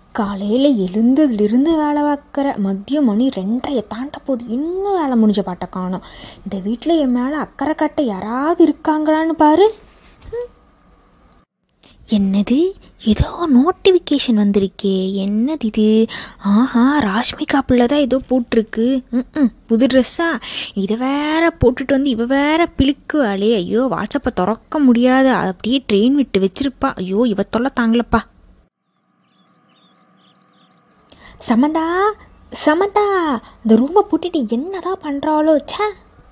காலையில் எழுந்ததுலேருந்து வேலை பார்க்குற மதிய மணி ரெண்டரையை தாண்ட போகுது இன்னும் வேலை முடிஞ்ச பாட்டை காணோம் இந்த வீட்டில் என் மேலே அக்கறை கட்ட யாராவது இருக்காங்களான்னு பாரு ம். என்னது ஏதோ நோட்டிஃபிகேஷன் வந்திருக்கே என்னது இது ஆஹா ராஷ்மிகா பிள்ளை தான் ஏதோ போட்டிருக்கு ம் புது ட்ரெஸ்ஸா இதை வேற போட்டுட்டு வந்து இவ வேற பிழுக்குவாளே ஐயோ வாட்ஸ்அப்பை திறக்க முடியாது அப்படியே ட்ரெயின் விட்டு வச்சிருப்பா ஐயோ இவ தொல்லை தாங்களப்பா சமந்தா சமந்தா இந்த ரூமை பூட்டிட்டு என்னதான் பண்ணுறாளோ ச்சே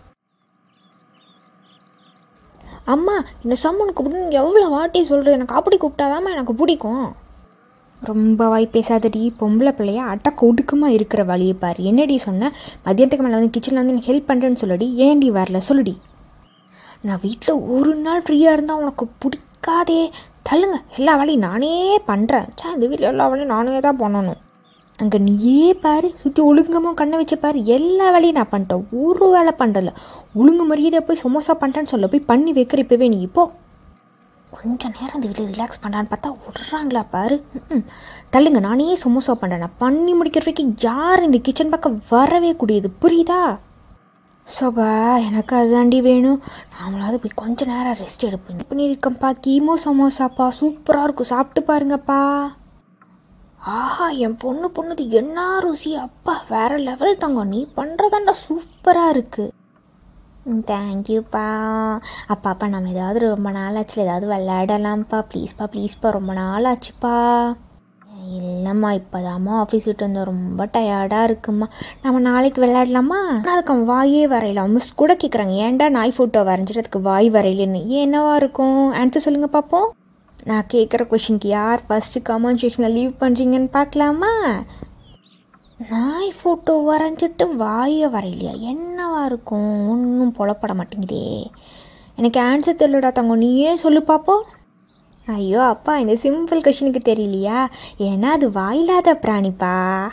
அம்மா இந்த சம்மன் கூப்பிட்டு எவ்வளோ வாட்டி சொல்கிறது எனக்கு அப்படி கூப்பிட்டாதாம்மா எனக்கு பிடிக்கும் ரொம்ப வாய் பேசாதடி பொம்பளை பிள்ளையா அட்டை கொடுக்குமா இருக்கிற வழியை பாரு என்னடி சொன்ன மதியத்துக்கு மேலே வந்து கிச்சனில் வந்து எனக்கு ஹெல்ப் பண்ணுறேன்னு சொல்லடி ஏன்டி வரல சொல்லுடி நான் வீட்டில் ஒரு நாள் ஃப்ரீயாக இருந்தால் உனக்கு பிடிக்காதே தள்ளுங்க எல்லா வேலையும் நானே பண்ணுறேன் சே இந்த வீட்டில் எல்லா வேலையும் நானே தான் பண்ணணும் அங்கே நீயே பாரு சுற்றி ஒழுங்கமாக கண்ணை வச்சு பாரு எல்லா வேலையும் நான் பண்ணிட்டேன் ஒரு வேலை பண்ணுறல ஒழுங்கு மரியாதை போய் சமோசா பண்ணுறேன்னு சொல்ல போய் பண்ணி வைக்கிற இப்போவே நீ இப்போ கொஞ்ச நேரம் இந்த வீட்டில் ரிலாக்ஸ் பண்ணான்னு பார்த்தா விட்றாங்களா பாரு ம்ம். தள்ளுங்க நானே சமோசா பண்ணுறேன் நான் பண்ணி முடிக்கிற வரைக்கும் யார் இந்த கிச்சன் பக்கம் வரவே கூடியது புரியுதா சோபா எனக்கு அதுதாண்டி வேணும் நாமளாவது போய் கொஞ்ச நேரம் ரெஸ்ட் எடுப்போம் பண்ணியிருக்கேன்ப்பா கீமோ சமோசாப்பா சூப்பராக இருக்கும் சாப்பிட்டு பாருங்கப்பா ஆஹா என் பொண்ணு பொண்ணுது என்ன ருசி அப்பா வேற லெவல் தங்கம் நீ பண்ணுறதாண்டா சூப்பராக இருக்குது தேங்க்யூப்பா அப்பா அப்பா நம்ம ஏதாவது ரொம்ப நாள் ஆச்சுல ஏதாவது விளையாடலாம்ப்பா ப்ளீஸ்ப்பா ப்ளீஸ்ப்பா ரொம்ப நாள் ஆச்சுப்பா இல்லைம்மா இப்போதாம்மா ஆஃபீஸ் விட்டு வந்தோம் ரொம்ப டயர்டாக இருக்கும்மா நம்ம நாளைக்கு விளையாடலாமா ஆனா அதுக்கு அவன் வாயே வரையல மிஸ் கூட கேட்குறாங்க ஏன்டா நாய் ஃபோட்டோ வரைஞ்சிட்டு அதுக்கு வாய் வரையலன்னு ஏன் என்னவா இருக்கும் ஆன்சர் சொல்லுங்கள் பார்ப்போம் நான் கேட்குற கொஷினுக்கு யார் ஃபஸ்ட்டு கமெண்ட் செக்ஷனில் லீவ் பண்ணுறீங்கன்னு பார்க்கலாமா நாய் ஃபோட்டோ வரைஞ்சிட்டு வாயை வரையலையா என்னவா இருக்கும் ஒன்றும் புலப்பட மாட்டேங்குதே எனக்கு ஆன்சர் தெரியலடா தங்கம் நீயே சொல்லு பார்ப்போம் ஐயோ அப்பா இந்த சிம்பிள் கொஷினுக்கு தெரியலையா ஏன்னா அது வாயில்லாத பிராணிப்பா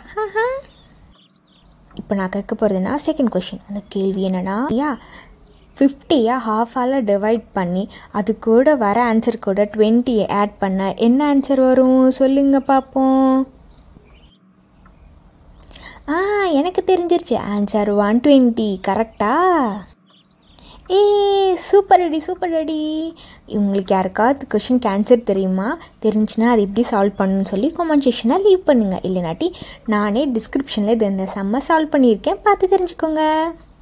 இப்போ நான் கேட்க போகிறதுனா செகண்ட் கொஷின் அந்த கேள்வி என்னன்னா யா ஃபிஃப்டியை ஹாஃபால் டிவைட் பண்ணி அது கூட வர ஆன்சர் கூட டுவெண்ட்டியை ஆட் பண்ண என்ன ஆன்சர் வரும் சொல்லுங்க பார்ப்போம் ஆ எனக்கு தெரிஞ்சிருச்சு ஆன்சர் ஒன் டுவெண்ட்டி கரெக்டா ஏ சூப்பர் அடி சூப்பர் அடி உங்களுக்கு யாருக்காவது கொஷினுக்கு ஆன்சர் தெரியுமா தெரிஞ்சுன்னா அது எப்படி சால்வ் பண்ணணும்னு சொல்லி கமெண்ட் செக்ஷனாக லீவ் பண்ணுங்கள் இல்லைனாட்டி நானே டிஸ்கிரிப்ஷனில் இது இந்த செம்ம சால்வ் பண்ணியிருக்கேன் பார்த்து தெரிஞ்சுக்கோங்க